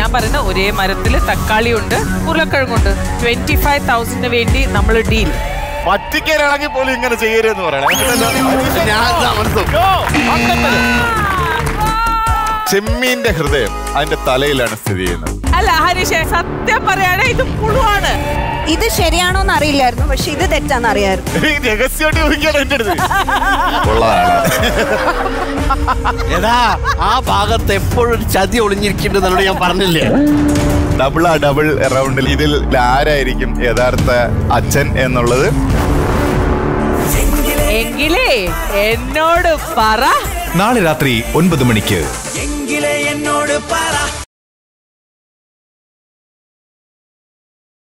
ഞാൻ പറയുന്ന ഒരേ മരത്തിൽ തക്കാളി ഉണ്ട് ഉരുളക്കിഴങ്ങുണ്ട് ട്വന്റി ഫൈവ് തൗസൻഡിന് വേണ്ടി നമ്മൾ ഡീൽ പറ്റിക്കാനാണെങ്കിൽ പോലും ഇങ്ങനെ ചെയ്യരുതെന്ന് പറയണേ ഞാൻ താമസം ചെമ്മീന്റെ ഹൃദയം അതിന്റെ തലയിലാണ് സ്ഥിതി ചെയ്യുന്നത് അല്ല ഹരീഷേ സത്യം പറയാണ് ഇത് പുളുവാണ് ഇത് ശരിയാണോന്ന് അറിയില്ലായിരുന്നു പക്ഷെ ഇത് തെറ്റാന്ന് അറിയായിരുന്നു ഈ രഹസ്യമായിട്ട് ചോദിക്കാണ് എന്റെ അടുത്ത് ഉള്ളതാണ് എടാ ആ ഭാഗത്ത് എപ്പോഴും ഒരു ചതി ഒളിഞ്ഞിരിക്കുന്നുണ്ടെന്നോട് ഞാൻ പറഞ്ഞില്ലേ ഡബിൾ ആ ഡബിൾ റൗണ്ടിൽ ഇതിൽ ആരായിരിക്കും യഥാർത്ഥ അച്ഛൻ എന്നുള്ളത് എങ്കിലേ എന്നോട് പറ നാളെ രാത്രി ഒൻപത് മണിക്ക് എങ്കിലേ എന്നോട് പറ